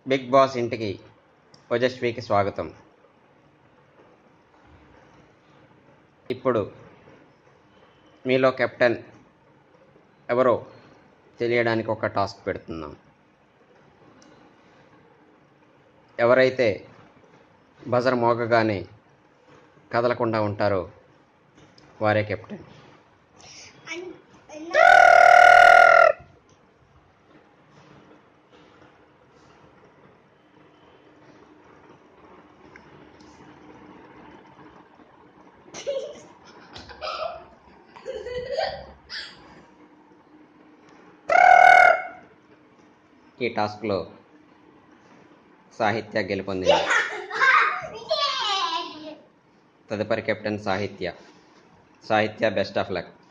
big boss ఇంటికి ఓజస్వికి స్వాగతం ఇప్పుడు మీలో కెప్టెన్ ఎవరో తెలియడానికి ఒక టాస్క్ పెడుతున్నాం ఎవరైతే బజర్ మోగగానే కదలకుండా ఉంటారో వారే కెప్టెన్ ఈ టాస్క్లో సాహిత్య గెలుపొందింది తదుపరి కెప్టెన్ సాహిత్య సాహిత్య బెస్ట్ ఆఫ్ లక్